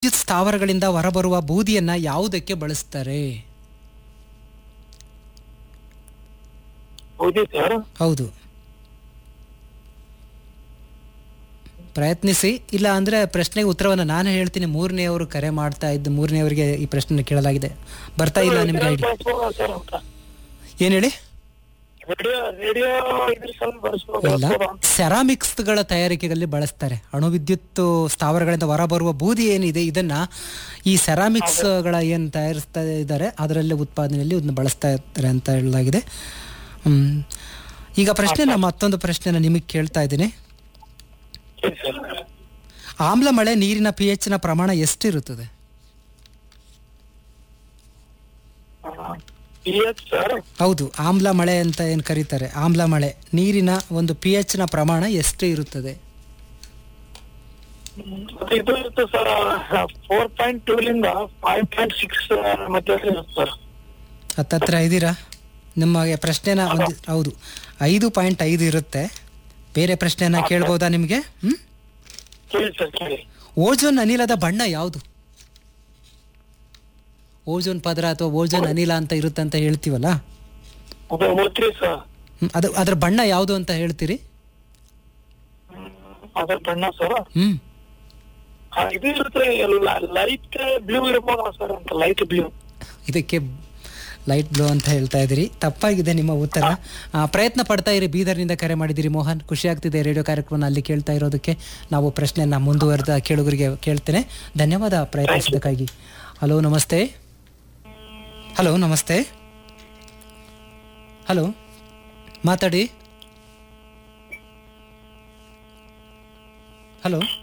ಅಣುವಿದ್ಯುತ್ ಸ್ಥಾವರಗಳಿಂದ ಹೊರಬರುವ ಬೂದಿಯನ್ನ ಯಾವುದಕ್ಕೆ ಬಳಸ್ತಾರೆ ಹೌದು ಸರ್ ಹೌದು ಪ್ರಯತ್ನಿಸಿ ಇಲ್ಲ ಅಂದ್ರೆ ಪ್ರಶ್ನೆಗೆ ಉತ್ತರವನ್ನು ನಾನು ಹೇಳ್ತೀನಿ ಮೂರನೆಯವರು ಕರೆ ಮಾಡ್ತಾ ಇದ್ದು ಮೂರನೆಯವರಿಗೆ ಈ ಪ್ರಶ್ನೆ ಕೇಳಲಾಗಿದೆ ಬರ್ತಾ ಇಲ್ಲ ನಿಮ್ಗೆ ಐಡಿ ಬಳಸ್ಬೋದಾ ಸರ್ ಅಂತ ಏನ್ ಹೇಳಿ ರೇಡಿಯೋ ರೇಡಿಯೋ ಇದ್ರ ಸಲ ಇಲ್ಲ ಬಳಸ್ಬೋದಾ ಸೆರಾಮಿಕ್ಸ್ಗಳ ತಯಾರಿಕೆಯಲ್ಲಿ ಬಳಸ್ತಾರೆ ಅಣುವಿದ್ಯುತ್ ಸ್ಥಾವರಗಳಿಂದ ಹೊರಬರುವ ಬೂದಿ ಏನಿದೆ ಇದನ್ನ ಈ ಸೆರಾಮಿಕ್ಸ್ಗಳ ಏನು ತಯಾರಿಸ್ತಾ ಇದ್ದಾರೆ ಅದರಲ್ಲಿ ಉತ್ಪಾದನೆಯಲ್ಲಿ ಇದನ್ನ ಬಳಸ್ತಾ ಇರ್ತಾರೆ ಅಂತ ಹೇಳಲಾಗಿದೆ ಹ್ಮ್. ಈಗ ಪ್ರಶ್ನೆ ನಮ್ಮ ಮತ್ತೊಂದು ಪ್ರಶ್ನೆನ ನಿಮಗೆ ಕೇಳ್ತಾ ಇದ್ದೀನಿ ಸರಿ ಸರ್ ಆಮ್ಲ ಮಳೆ ನೀರಿನ ಪಿ ನ ಪ್ರಮಾಣ ಎಷ್ಟಿರುತ್ತದೆ ಪಿ ಎಚ್ ಸರ್ ಹೌದು ಆಮ್ಲ ಮಳೆ ಅಂತ ಏನು ಕರೀತಾರೆ ಆಮ್ಲ ಮಳೆ ನೀರಿನ ಒಂದು ಪಿ ನ ಪ್ರಮಾಣ ಎಷ್ಟು ಇರುತ್ತದೆ ಮತ್ತೆ ಇದು ಇರುತ್ತೆ ಸರ್ ಫೋರ್ ಪಾಯಿಂಟ್ ಟೂ ಲಿಂದ ಫೈವ್ ಪಾಯಿಂಟ್ ಸಿಕ್ಸ್ ಮಧ್ಯೆ ಇರುತ್ತೆ ಸರ್ ಹತ್ತತ್ರ ಇದ್ದೀರಾ ನಿಮಗೆ ಪ್ರಶ್ನೆನ ಒಂದು ಹೌದು ಐದು ಪಾಯಿಂಟ್ ಐದು ಇರುತ್ತೆ ಬೇರೆ ಪ್ರಶ್ನೆನ ಕೇಳ್ಬೋದಾ ನಿಮಗೆ ಹ್ಮ್ ಕೇಳಿ ಸರ್ ಕೇಳಿ ಓಜೋನ್ ಅನಿಲದ ಬಣ್ಣ ಯಾವುದು ಓಜೋನ್ ಪದರ ಅಥವಾ ಓಜೋನ್ ಅನಿಲ ಅಂತ ಇರುತ್ತೆ ಅಂತ ಹೇಳ್ತೀವಲ್ಲ ಅದು ಓದ್ರಿ ಸರ್ ಹ್ಮ್, ಅದು ಅದ್ರ ಬಣ್ಣ ಯಾವುದು ಅಂತ ಹೇಳ್ತೀರಿ ಅದ್ರ ಬಣ್ಣ ಸರ್ ಹ್ಮ್ ಇದು ಇರುತ್ತೆ ಲೈಟ್ ಬ್ಲೂ ಇರ್ಬೋದಾ ಸರ್ ಅಂತ ಲೈಟ್ ಬ್ಲೂ ಇದಕ್ಕೆ ಲೈಟ್ ಬ್ಲೂ ಅಂತ ಹೇಳ್ತಾ ಇದ್ದೀರಿ ತಪ್ಪಾಗಿದೆ ನಿಮ್ಮ ಉತ್ತರ ಆ, ಪ್ರಯತ್ನ ಪಡ್ತಾ ಇರಿ ಬೀದರ್ನಿಂದ ಕರೆ ಮಾಡಿದಿರಿ ಮೋಹನ್ ಖುಷಿ ಆಗ್ತಿದೆ ರೇಡಿಯೋ ಕಾರ್ಯಕ್ರಮ ಅಲ್ಲಿ ಕೇಳ್ತಾ ಇರೋದಕ್ಕೆ ನಾವು ಪ್ರಶ್ನೆಯನ್ನ ಮುಂದುವರೆದ ಕೇಳುಗರಿಗೆ ಕೇಳ್ತೇನೆ ಧನ್ಯವಾದ ಪ್ರಯತ್ನಿಸಿದ್ದಕ್ಕಾಗಿ ಹಲೋ ನಮಸ್ತೆ ಹಲೋ ನಮಸ್ತೆ ಹಲೋ ಮಾತಾಡಿ ಹಲೋ